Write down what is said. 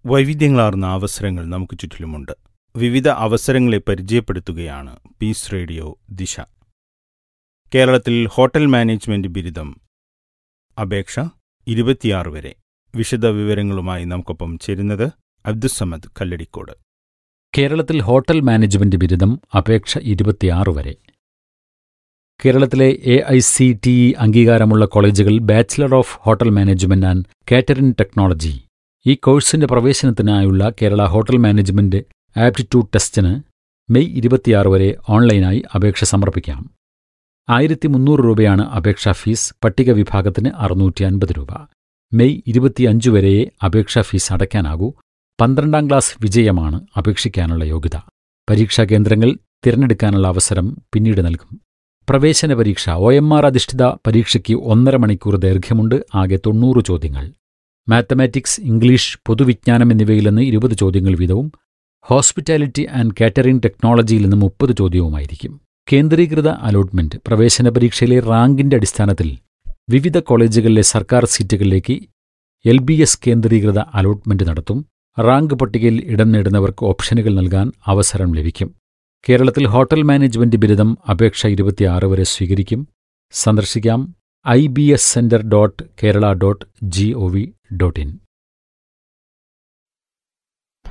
വൈവിധ്യങ്ങളാർന്ന അവസരങ്ങൾ നമുക്ക് ചുറ്റിലുമുണ്ട് വിവിധ അവസരങ്ങളെ പരിചയപ്പെടുത്തുകയാണ് പീസ് റേഡിയോ ദിശ കേരളത്തിൽ ഹോട്ടൽ മാനേജ്മെന്റ് ബിരുദം അപേക്ഷ ഇരുപത്തിയാറ് വരെ വിശദ വിവരങ്ങളുമായി നമുക്കൊപ്പം ചേരുന്നത് അബ്ദുസമദ് കല്ലടിക്കോട് കേരളത്തിൽ ഹോട്ടൽ മാനേജ്മെന്റ് ബിരുദം അപേക്ഷ ഇരുപത്തിയാറ് വരെ കേരളത്തിലെ A I C T E അംഗീകാരമുള്ള കോളേജുകൾ bachelor of hotel management and catering technology ഈ കോഴ്സിന്റെ പ്രവേശനത്തിനായുള്ള കേരള ഹോട്ടൽ മാനേജ്മെന്റ് ആപ്റ്റിറ്റ്യൂഡ് ടെസ്റ്റിന് മെയ് ഇരുപത്തിയാറ് വരെ ഓൺലൈനായി അപേക്ഷ സമർപ്പിക്കാം ആയിരത്തി മുന്നൂറ് രൂപയാണ് അപേക്ഷാ ഫീസ് പട്ടിക വിഭാഗത്തിന് അറുന്നൂറ്റി അൻപത് രൂപ മെയ് ഇരുപത്തിയഞ്ച് വരെയേ അപേക്ഷാ ഫീസ് അടയ്ക്കാനാകൂ പന്ത്രണ്ടാം ക്ലാസ് വിജയമാണ് അപേക്ഷിക്കാനുള്ള യോഗ്യത പരീക്ഷാ കേന്ദ്രങ്ങൾ തിരഞ്ഞെടുക്കാനുള്ള അവസരം പിന്നീട് നൽകും പ്രവേശന പരീക്ഷ ഒ എം ആർ അധിഷ്ഠിത പരീക്ഷയ്ക്ക് ഒന്നര മണിക്കൂർ ദൈർഘ്യമുണ്ട് ആകെ തൊണ്ണൂറ് ചോദ്യങ്ങൾ മാത്തമാറ്റിക്സ് ഇംഗ്ലീഷ് പൊതുവിജ്ഞാനം എന്നിവയിൽ നിന്ന് ഇരുപത് ചോദ്യങ്ങൾ വീതവും ഹോസ്പിറ്റാലിറ്റി ആൻഡ് കാറ്ററിംഗ് ടെക്നോളജിയിൽ നിന്ന് മുപ്പത് ചോദ്യവുമായിരിക്കും കേന്ദ്രീകൃത അലോട്ട്മെന്റ് പ്രവേശന പരീക്ഷയിലെ റാങ്കിന്റെ അടിസ്ഥാനത്തിൽ വിവിധ കോളേജുകളിലെ സർക്കാർ സീറ്റുകളിലേക്ക് എൽ ബി എസ് കേന്ദ്രീകൃത അലോട്ട്മെന്റ് നടത്തും റാങ്ക് പട്ടികയിൽ ഇടം നേടുന്നവർക്ക് ഓപ്ഷനുകൾ നൽകാൻ അവസരം ലഭിക്കും കേരളത്തിൽ ഹോട്ടൽ മാനേജ്മെന്റ് ബിരുദം അപേക്ഷ ഇരുപത്തിയാറ് വരെ സ്വീകരിക്കും സന്ദർശിക്കാം L B S centre dot Kerala dot G O V dot in